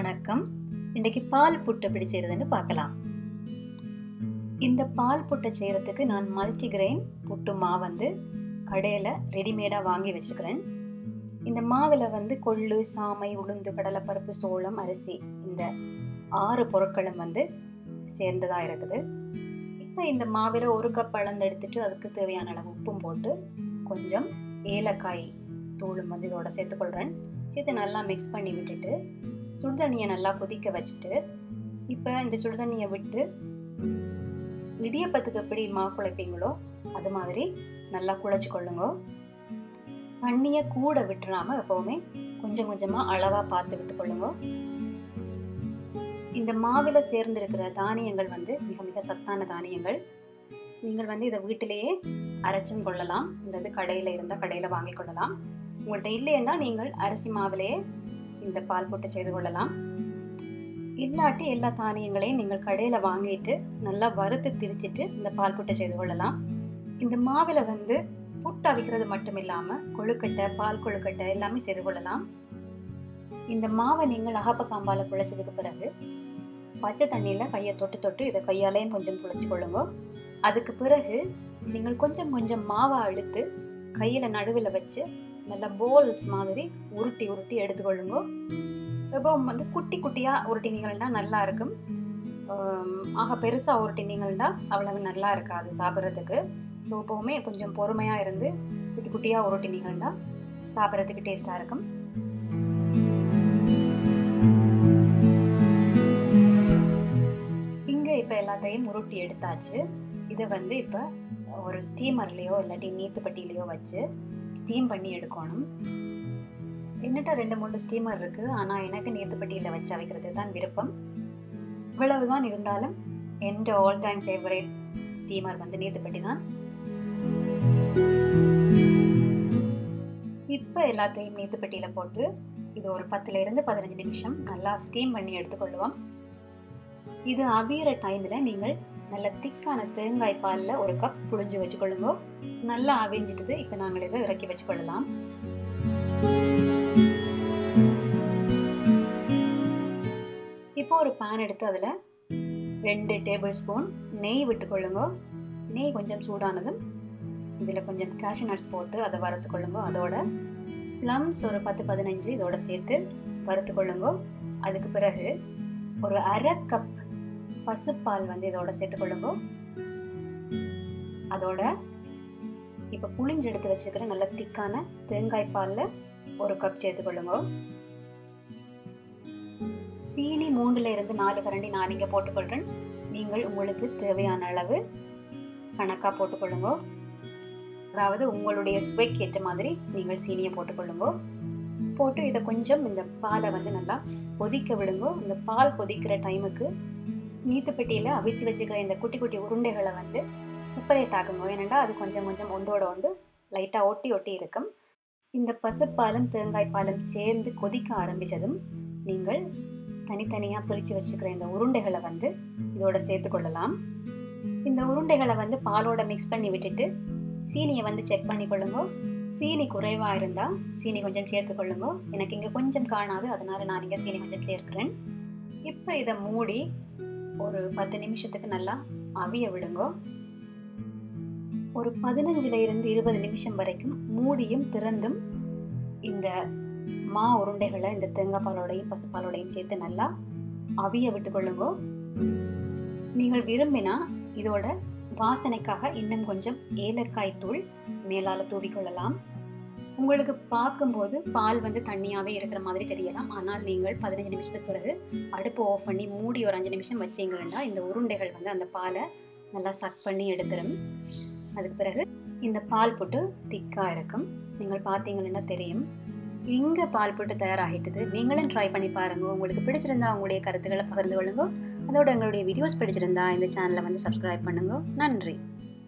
வணக்கம் இன்றைக்கு பால் புட்டு எப்படி செய்கிறதுன்னு பார்க்கலாம் இந்த பால் புட்டை செய்கிறதுக்கு நான் மல்டிகிரெயின் புட்டு மாவு வந்து கடையில் ரெடிமேடாக வாங்கி வச்சுக்கிறேன் இந்த மாவில் வந்து கொள்ளு சாமை உளுந்து கடலைப்பருப்பு சோளம் அரிசி இந்த ஆறு பொருட்களும் வந்து சேர்ந்ததாக இருக்குது இப்போ இந்த மாவில் ஒரு கப் அளந்து எடுத்துட்டு அதுக்கு தேவையான அளவு உப்பும் போட்டு கொஞ்சம் ஏலக்காய் தூளும் வந்து இதோட சேர்த்துக்கொள்கிறேன் சேர்த்து நல்லா மிக்ஸ் பண்ணி விட்டுட்டு சுடுதண்ணியை நல்லா கொதிக்க வச்சுட்டு இப்போ இந்த சுடுதண்ணியை விட்டு இடியப்பத்துக்கு எப்படி மா குழைப்பீங்களோ அது மாதிரி நல்லா குழைச்சி கொள்ளுங்க தண்ணியை கூட விட்டுறாம எப்போவுமே கொஞ்சம் கொஞ்சமாக அளவாக பார்த்து விட்டு கொள்ளுங்க இந்த மாவில் சேர்ந்திருக்கிற தானியங்கள் வந்து மிக மிக சத்தான தானியங்கள் நீங்கள் வந்து இதை வீட்டிலேயே அரைச்சும் கொள்ளலாம் இந்த இது கடையில் இருந்தால் கடையில் வாங்கி கொள்ளலாம் உங்கள்கிட்ட இல்லைன்னா நீங்கள் அரிசி மாவிலேயே இந்த பால் போட்டு செய்து கொள்ளலாம் இல்லாட்டி எல்லா தானியங்களையும் நீங்கள் கடையில் வாங்கிட்டு நல்லா வறுத்து திரிச்சிட்டு இந்த பால் புட்டை செய்து கொள்ளலாம் இந்த மாவில் வந்து புட்டு அவிக்கிறது மட்டும் இல்லாமல் கொழுக்கட்டை பால் கொழுக்கட்டை எல்லாமே செய்து கொள்ளலாம் இந்த மாவை நீங்கள் அகப்பக்காம்பால் குழைச்சதுக்கு பிறகு பச்சை தண்ணியில் கையை தொட்டு தொட்டு இதை கையாலேயும் கொஞ்சம் குழைச்சி கொள்ளுங்க அதுக்கு பிறகு நீங்கள் கொஞ்சம் கொஞ்சம் மாவை அழுத்து கையில் நடுவில் வச்சு நல்லா போல்ஸ் மாதிரி உருட்டி உருட்டி எடுத்துக்கொள்ளுங்க இப்போ வந்து குட்டி குட்டியாக உருட்டினீங்கன்னா நல்லா இருக்கும் ஆக பெருசாக உருட்டினீங்கன்னா அவ்வளவு நல்லா இருக்காது சாப்பிட்றதுக்கு ஸோ எப்போவுமே கொஞ்சம் பொறுமையாக இருந்து குட்டி குட்டியாக உருட்டினீங்கன்னா சாப்பிட்றதுக்கு டேஸ்ட்டாக இருக்கும் இங்கே இப்போ எல்லாத்தையும் உருட்டி எடுத்தாச்சு இதை வந்து இப்போ ஒரு ஸ்டீமர்லேயோ இல்லாட்டி நீத்துப்பட்டிலேயோ வச்சு ஸ்டீம் பண்ணி எடுக்கணும் என்னட்ட ரெண்டு மூணு ஸ்டீமர் இருக்குது ஆனால் எனக்கு நீத்துப்பட்டியில் வச்சு வைக்கிறது தான் விருப்பம் இவ்வளவு தான் இருந்தாலும் எந்த ஆல் டைம் ஃபேவரேட் ஸ்டீமர் வந்து நீத்துப்பட்டி தான் இப்போ எல்லாத்தையும் நீத்துப்பட்டியில் போட்டு இது ஒரு பத்துலேருந்து பதினஞ்சு நிமிஷம் நல்லா ஸ்டீம் பண்ணி எடுத்துக்கொள்ளுவோம் இது அவியிற டைமில் நீங்கள் நல்ல திக்கான தேங்காய் பாலில் ஒரு கப் புழிஞ்சு வச்சுக்கொள்ளுங்க நல்லா அவிஞ்சிட்டது இப்போ நாங்கள் இதை இறக்கி வச்சுக்கொள்ளலாம் இப்போ ஒரு பேன் எடுத்து அதில் ரெண்டு டேபிள் ஸ்பூன் நெய் விட்டுக்கொள்ளுங்க நெய் கொஞ்சம் சூடானதும் இதில் கொஞ்சம் கேஷ்யூ நட்ஸ் போட்டு அதை வறுத்துக்கொள்ளுங்க அதோட ப்ளம்ஸ் ஒரு பத்து பதினஞ்சு இதோட சேர்த்து வறுத்துக்கொள்ளுங்க அதுக்கு பிறகு ஒரு அரை கப் பசுப்பால் வந்து இதோட சேர்த்துக்கொள்ளுங்க அதோட இப்போ புளிஞ்சு எடுத்து வச்சுருக்கிற நல்ல திக்கான தேங்காய் பாலில் ஒரு கப் சேர்த்துக்கொள்ளுங்க சீனி மூன்றுல இருந்து நாலு கரண்டி நான் இங்கே போட்டுக்கொள்கிறேன் நீங்கள் உங்களுக்கு தேவையான அளவு கணக்காக போட்டுக்கொள்ளுங்க அதாவது உங்களுடைய சுவைக்கு ஏற்ற மாதிரி நீங்கள் சீனியை போட்டுக்கொள்ளுங்க போட்டு இதை கொஞ்சம் இந்த பாலை வந்து நல்லா கொதிக்க விடுங்க இந்த பால் கொதிக்கிற டைமுக்கு நீத்துப்பெட்டியில் அவிச்சு வச்சுக்கிற இந்த குட்டி குட்டி உருண்டைகளை வந்து செப்பரேட் ஆகுங்க ஏனெண்டா அது கொஞ்சம் கொஞ்சம் ஒன்றோட ஒன்று லைட்டாக ஒட்டி ஒட்டி இருக்கும் இந்த பசுப்பாலும் தேங்காய் பாலும் சேர்ந்து கொதிக்க ஆரம்பித்ததும் நீங்கள் தனித்தனியாக பிரித்து வச்சுக்கிற இந்த உருண்டைகளை வந்து இதோட சேர்த்துக்கொள்ளலாம் இந்த உருண்டைகளை வந்து பாலோட மிக்ஸ் பண்ணி விட்டுட்டு சீனியை வந்து செக் பண்ணி கொள்ளுங்க சீனி குறைவாக இருந்தால் சீனி கொஞ்சம் சேர்த்துக்கொள்ளுங்க எனக்கு இங்கே கொஞ்சம் காணாது அதனால் நான் இங்கே சீனி கொஞ்சம் சேர்க்கிறேன் இப்போ இதை மூடி ஒரு பத்து நிமிஷத்துக்கு நல்லா அவிய விடுங்க ஒரு பதினஞ்சுல இருந்து இருபது நிமிஷம் வரைக்கும் மூடியும் திறந்தும் இந்த மா உருண்டைகளை இந்த தேங்காய் பாலோடையும் பசுப்பாலோடையும் சேர்த்து நல்லா அவிய விட்டுக்கொள்ளுங்க நீங்கள் விரும்பினா இதோட வாசனைக்காக இன்னும் கொஞ்சம் ஏலக்காய் தூள் மேலால் தூவிக்கொள்ளலாம் உங்களுக்கு பார்க்கும்போது பால் வந்து தண்ணியாகவே இருக்கிற மாதிரி தெரியலாம் ஆனால் நீங்கள் பதினஞ்சு நிமிஷத்துக்கு பிறகு அடுப்பு ஆஃப் பண்ணி மூடி ஒரு அஞ்சு நிமிஷம் வச்சிங்கன்னா இந்த உருண்டைகள் வந்து அந்த பாலை நல்லா சக் பண்ணி எடுத்துரும் அதுக்கு பிறகு இந்த பால் புட்டு திக்காக இருக்கும் நீங்கள் பார்த்தீங்கன்னா தெரியும் இங்கே பால் புட்டு தயாராகிட்டது நீங்களும் ட்ரை பண்ணி பாருங்கள் உங்களுக்கு பிடிச்சிருந்தா உங்களுடைய கருத்துக்களை பகிர்ந்து கொள்ளுங்க அதோட எங்களுடைய வீடியோஸ் பிடிச்சிருந்தா இந்த சேனலை வந்து சப்ஸ்கிரைப் பண்ணுங்க நன்றி